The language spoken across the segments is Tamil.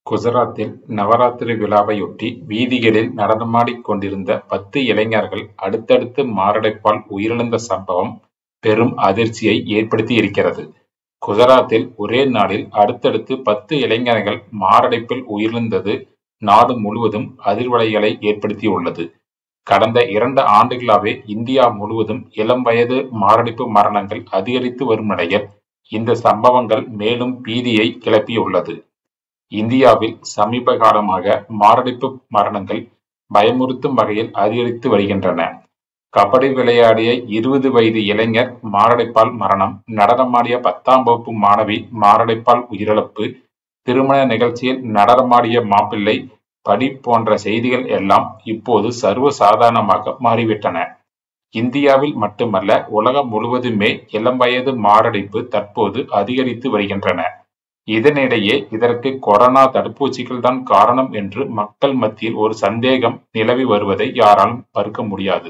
குஜராத்தில் நவராத்திரி விழாவையொட்டி வீதிகளில் நடனமாடிக் கொண்டிருந்த பத்து இளைஞர்கள் அடுத்தடுத்து மாரடைப்பால் உயிரிழந்த சம்பவம் பெரும் அதிர்ச்சியை ஏற்படுத்தியிருக்கிறது. குஜராத்தில் ஒரே நாளில் அடுத்தடுத்து பத்து இளைஞர்கள் மாரடைப்பில் உயிரிழந்தது நாடு முழுவதும் அதிர்வலைகளை ஏற்படுத்தியுள்ளது. கடந்த இரண்டு ஆண்டுகளாகவே இந்தியா முழுவதும் இளம் வயது மாரடைப்பு மரணங்கள் அதிகரித்து வரும் நிலையில் இந்த சம்பவங்கள் மேலும் பீதியை கிளப்பியுள்ளது. இந்தியாவில் சமீப காலமாக மாரடைப்பு மரணங்கள் பயமுறுத்தும் வகையில் அதிகரித்து வருகின்றன. கபடி விளையாடிய இருபது வயது இளைஞர் மாரடைப்பால் மரணம், நடனமாடிய பத்தாம் வகுப்பு மாணவி மாரடைப்பால் உயிரிழப்பு, திருமண நிகழ்ச்சியில் நடனமாடிய மாப்பிள்ளை பலி போன்ற செய்திகள் எல்லாம் இப்போது சர்வ சாதாரணமாக மாறிவிட்டன. இந்தியாவில் மட்டுமல்ல உலகம் முழுவதுமே இளம் வயது மாரடைப்பு தற்போது அதிகரித்து வருகின்றன. இதனிடையே இதற்கு கொரோனா தடுப்பூசிகள் தான் காரணம் என்று மக்கள் மத்தியில் ஒரு சந்தேகம் நிலவி வருவதை யாராலும் மறுக்க முடியாது.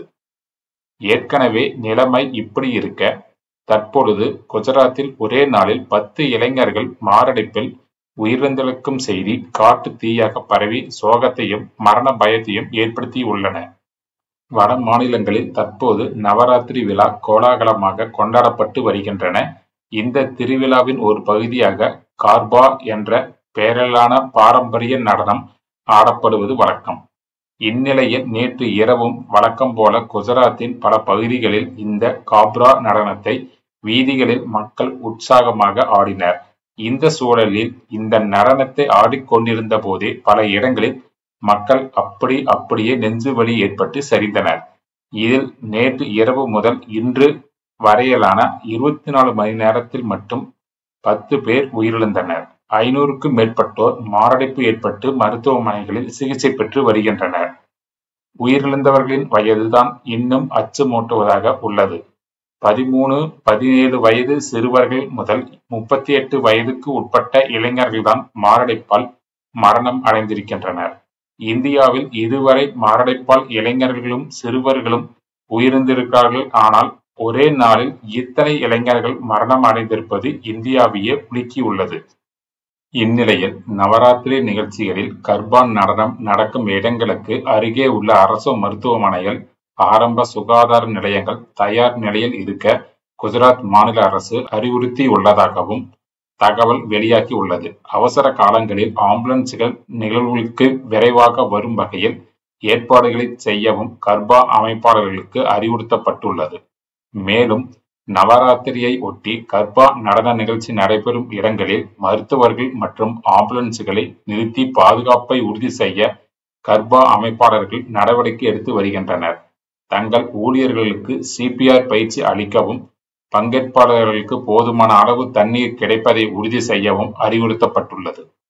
ஏற்கனவே நிலைமை இப்படி இருக்க, தற்பொழுது குஜராத்தில் ஒரே நாளில் பத்து இளைஞர்கள் மாரடைப்பில் உயிரிழந்திருக்கும் செய்தி காட்டுத் தீயாக பரவி சோகத்தையும், மரண பயத்தையும் ஏற்படுத்தியுள்ளன. வட மாநிலங்களில் தற்போது நவராத்திரி விழா கோலாகலமாக கொண்டாடப்பட்டு வருகின்றன. இந்த திருவிழாவின் ஒரு பகுதியாக கார்பா என்ற பெயரிலான பாரம்பரிய நடனம் ஆடப்படுவது வழக்கம். இந்நிலையில் நேற்று இரவும் வழக்கம் போல குஜராத்தின் பல பகுதிகளில் இந்த காப்ரா நடனத்தை வீதிகளில் மக்கள் உற்சாகமாக ஆடினர். இந்த சூழலில் இந்த நடனத்தை ஆடிக் கொண்டிருந்த போதே பல இடங்களில் மக்கள் அப்படி அப்படியே நெஞ்சுவலி ஏற்பட்டு சரிந்தனர். இதில் நேற்று இரவு முதல் இன்று வரையிலான இருபத்து நாலு மணி நேரத்தில் மட்டும் பத்து பேர் உயிரிழந்தனர். ஐநூறுக்கும் மேற்பட்டோர் மாரடைப்பு ஏற்பட்டு மருத்துவமனைகளில் சிகிச்சை பெற்று வருகின்றனர். உயிரிழந்தவர்களின் வயது தான் இன்னும் அச்சமூட்டுவதாக உள்ளது. பதிமூணு, பதினேழு வயது சிறுவர்கள் முதல் முப்பத்தெட்டு வயதுக்கு உட்பட்ட இளைஞர்கள் தான் மாரடைப்பால் மரணம் அடைந்திருக்கின்றனர். இந்தியாவில் இதுவரை மாரடைப்பால் இளைஞர்களும், சிறுவர்களும் உயிரிழந்திருக்கிறார்கள். ஆனால் ஒரே நாளில் இத்தனை இளைஞர்கள் மரணம் அடைந்திருப்பது இந்தியாவையே உலுக்கியுள்ளது. இந்நிலையில் நவராத்திரி நிகழ்ச்சிகளில் கர்பா நடனம் நடக்கும் இடங்களுக்கு அருகே உள்ள அரசு மருத்துவமனைகள், ஆரம்ப சுகாதார நிலையங்கள் தயார் நிலையில் இருக்க குஜராத் மாநில அரசு அறிவுறுத்தியுள்ளதாகவும் தகவல் வெளியாகியுள்ளது. அவசர காலங்களில் ஆம்புலன்ஸ்கள் நிகழ்வுகளுக்கு விரைவாக வரும் வகையில் ஏற்பாடுகளை செய்யவும் கர்பா அமைப்பாளர்களுக்கு அறிவுறுத்தப்பட்டுள்ளது. மேலும் நவராத்திரியை ஒட்டி கர்பா நடன நிகழ்ச்சி நடைபெறும் இடங்களில் மருத்துவர்கள் மற்றும் ஆம்புலன்ஸ்களை நிறுத்தி பாதுகாப்பை உறுதி செய்ய கர்பா அமைப்பாளர்கள் நடவடிக்கை எடுத்து வருகின்றனர். தங்கள் ஊழியர்களுக்கு சிபிஆர் பயிற்சி அளிக்கவும், பங்கேற்பாளர்களுக்கு போதுமான அளவு தண்ணீர் கிடைப்பதை உறுதி செய்யவும் அறிவுறுத்தப்பட்டுள்ளது.